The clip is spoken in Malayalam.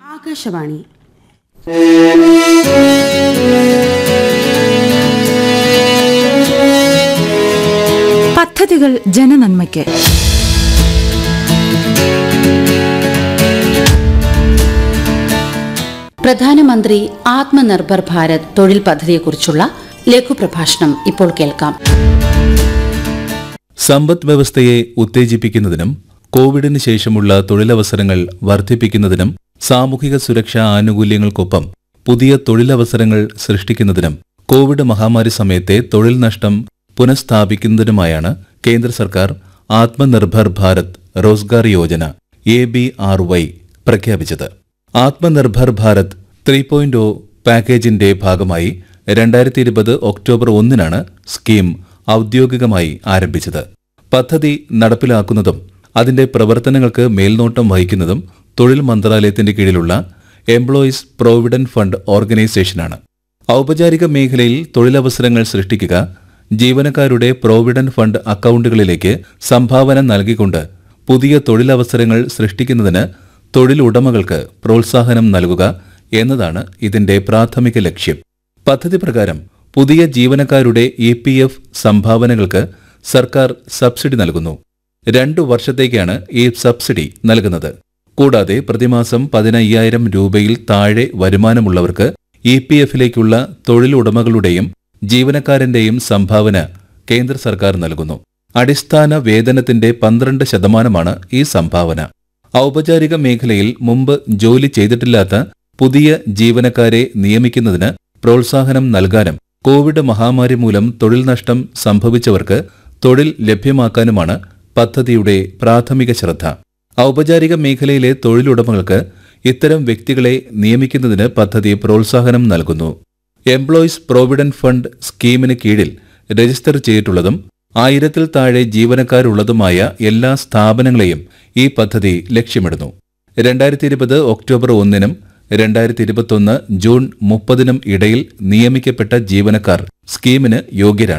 ആകാശവാണി പദ്ധതികൾ ജനനന്മയ്ക്ക് പ്രധാനമന്ത്രി ആത്മനിർഭർ ഭാരത് തൊഴിൽ പദ്ധതിയെക്കുറിച്ചുള്ള ലഘുപ്രഭാഷണം ഇപ്പോൾ കേൾക്കാം സമ്പദ് വ്യവസ്ഥയെ ഉത്തേജിപ്പിക്കുന്നതിനും കോവിഡിന് ശേഷമുള്ള തൊഴിലവസരങ്ങൾ വർദ്ധിപ്പിക്കുന്നതിനും സാമൂഹിക സുരക്ഷാ ആനുകൂല്യങ്ങൾക്കൊപ്പം പുതിയ തൊഴിലവസരങ്ങൾ സൃഷ്ടിക്കുന്നതിനും കോവിഡ് മഹാമാരി സമയത്തെ തൊഴിൽ നഷ്ടം പുനഃസ്ഥാപിക്കുന്നതിനുമായാണ് കേന്ദ്ര സർക്കാർ Atmanirbhar Bharat Rozgar Yojana A B R Y പ്രഖ്യാപിച്ചത് Atmanirbhar Bharat three point O പാക്കേജിന്റെ ഭാഗമായി രണ്ടായിരത്തി ഇരുപത് ഒക്ടോബർ ഒന്നിനാണ് സ്കീം ഔദ്യോഗികമായി ആരംഭിച്ചത് പദ്ധതി നടപ്പിലാക്കുന്നതും അതിന്റെ പ്രവർത്തനങ്ങൾക്ക് മേൽനോട്ടം വഹിക്കുന്നതും തൊഴിൽ മന്ത്രാലയത്തിന്റെ കീഴിലുള്ള എംപ്ലോയീസ് പ്രോവിഡന്റ് ഫണ്ട് ഓർഗനൈസേഷനാണ് ഔപചാരിക മേഖലയിൽ തൊഴിലവസരങ്ങൾ സൃഷ്ടിക്കുക ജീവനക്കാരുടെ പ്രോവിഡന്റ് ഫണ്ട് അക്കൗണ്ടുകളിലേക്ക് സംഭാവന നൽകിക്കൊണ്ട് പുതിയ തൊഴിലവസരങ്ങൾ സൃഷ്ടിക്കുന്നതിന് തൊഴിലുടമകൾക്ക് പ്രോത്സാഹനം നൽകുക എന്നതാണ് ഇതിന്റെ പ്രാഥമിക ലക്ഷ്യം പദ്ധതി പ്രകാരം പുതിയ ജീവനക്കാരുടെ ഇ പി എഫ് സംഭാവനകൾക്ക് സർക്കാർ സബ്സിഡി നൽകുന്നു രണ്ടു വർഷത്തേക്കാണ് ഈ സബ്സിഡി നൽകുന്നത് കൂടാതെ പ്രതിമാസം പതിനയ്യായിരം രൂപയിൽ താഴെ വരുമാനമുള്ളവർക്ക് ഇ പി എഫിലേക്കുള്ള തൊഴിലുടമകളുടെയും ജീവനക്കാരന്റെയും സംഭാവന കേന്ദ്ര സർക്കാർ നൽകുന്നു അടിസ്ഥാന വേതനത്തിന്റെ പന്ത്രണ്ട് ശതമാനമാണ് ഈ സംഭാവന ഔപചാരിക മേഖലയിൽ മുമ്പ് ജോലി ചെയ്തിട്ടില്ലാത്ത പുതിയ ജീവനക്കാരെ നിയമിക്കുന്നതിന് പ്രോത്സാഹനം നൽകാനും കോവിഡ് മഹാമാരി മൂലം തൊഴിൽ നഷ്ടം സംഭവിച്ചവർക്ക് തൊഴിൽ ലഭ്യമാക്കാനുമാണ് പദ്ധതിയുടെ പ്രാഥമിക ശ്രദ്ധ ഔപചാരിക മേഖലയിലെ തൊഴിലുടമകൾക്ക് ഇത്തരം വ്യക്തികളെ നിയമിക്കുന്നതിന് പദ്ധതി പ്രോത്സാഹനം നൽകുന്നു എംപ്ലോയീസ് പ്രോവിഡന്റ് ഫണ്ട് സ്കീമിന് കീഴിൽ രജിസ്റ്റർ ചെയ്തിട്ടുള്ളതും ആയിരത്തിൽ താഴെ ജീവനക്കാരുള്ളതുമായ എല്ലാ സ്ഥാപനങ്ങളെയും ഈ പദ്ധതി ലക്ഷ്യമിടുന്നു രണ്ടായിരത്തി ഇരുപത് ഒക്ടോബർ ഒന്നിനും രണ്ടായിരത്തി ഇരുപത്തൊന്ന് ജൂൺ മുപ്പതിനും ഇടയിൽ നിയമിക്കപ്പെട്ട ജീവനക്കാർ സ്കീമിന് യോഗ്യരാണ്